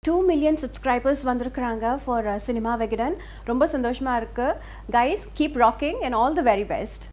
Two million subscribers வந்திருக்கிறாங்க for cinema Vikatan ரொம்ப சந்தோஷமாக இருக்குது guys keep rocking and all the very best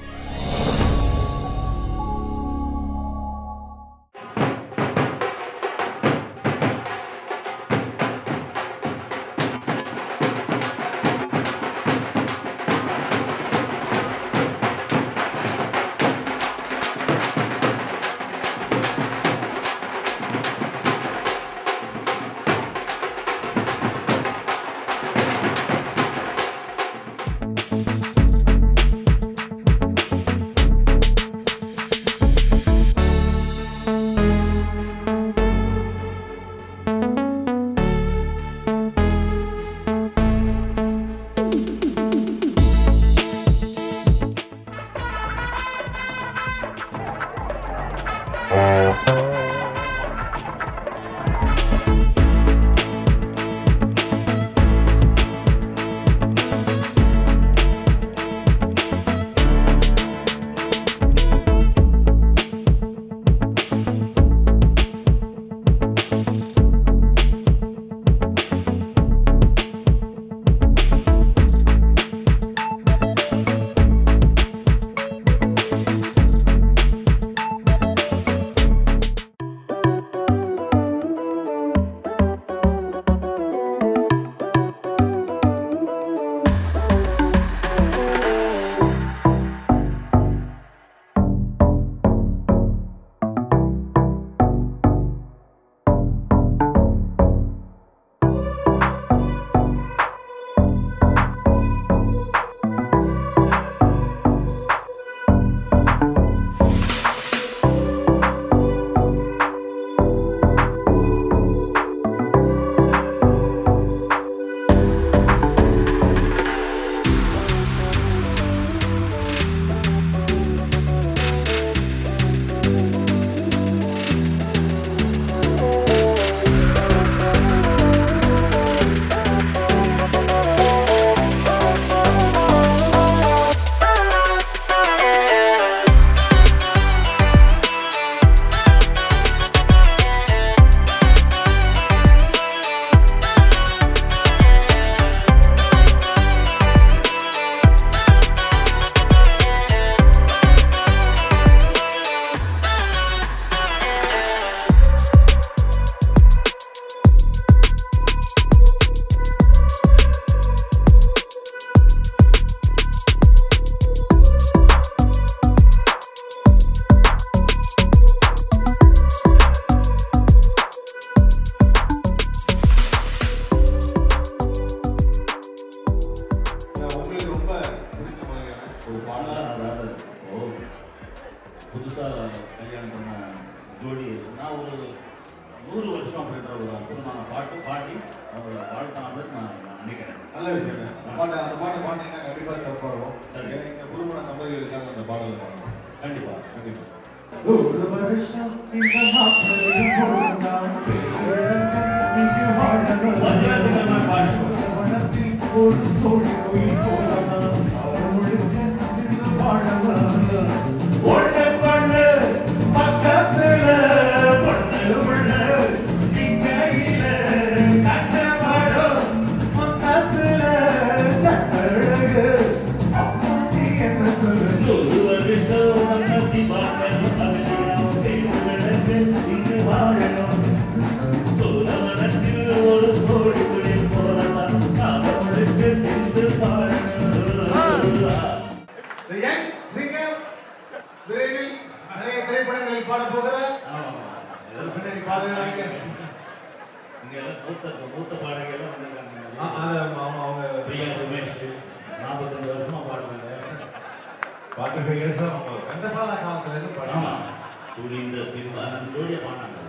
உங்களுக்கு ரொம்ப பிடிச்ச மாதிரியான ஒரு பாடல் பாடலாம் அதாவது ஓ புதுசாக கல்யாணம் பண்ண ஜோடி நான் ஒரு நூறு வருஷம் அப்படின்ற ஒரு அற்புதமான பாட்டு பாடி அவங்கள வாழ்த்தாமல் நான் நினைக்கிறேன் நல்ல விஷயம் அந்த பாட்டு அந்த பாட்டு பாட்டீங்கன்னா கண்டிப்பா சிறப்பா இருக்கும் சரி. ஏன்னா இங்க புதுமண தம்பதிகளுக்காக அந்த பாடல் பாடணும் கண்டிப்பாக கண்டிப்பா ஒரு வருஷம் இந்த மாப்பிள்ளையும் பொருந்தான். மத்தியானத்துக்கு பாடுவோம். ஒரு சோழி கோயில் போலதான் அவளுக்கு சிந்து வாழலாம். ஒண்ணு பண்ணு, பக்கத்துல பொண்ணு உள்ள, இங்கையில கட்டப்படும், பக்கத்துல கட்டழகு. அப்பா நீ என்ன சொல்லு? ஒரு வருஷம் வந்ததி பார்க்கணும், அவசியம் செய்வதற்கு இங்கு வாழணும். சூழவனத்தில் ஒரு சோடி குளிர் போலதான் காதலுக்கு சென்று பாடணும் The young singer விரைவில் நிறைய திரைப்படங்களில் பாட போகிறார் பின்னாடி பாடுகிறாங்க இங்க எல்லாம் மூத்த மூத்த பாடகர்கள் எல்லாம் ஆ, வந்திருக்காங்க அது அவங்க அவங்க பிரியா உமேஷ் நாற்பத்தஞ்சு வருஷமா பாடுறாங்க பாட்டு பேச அவங்க கந்தசாலா காலத்துல இருந்து ஆமா பாடுறாங்க துணிந்த பின்பாரம் ஜோடியா பாடினாங்க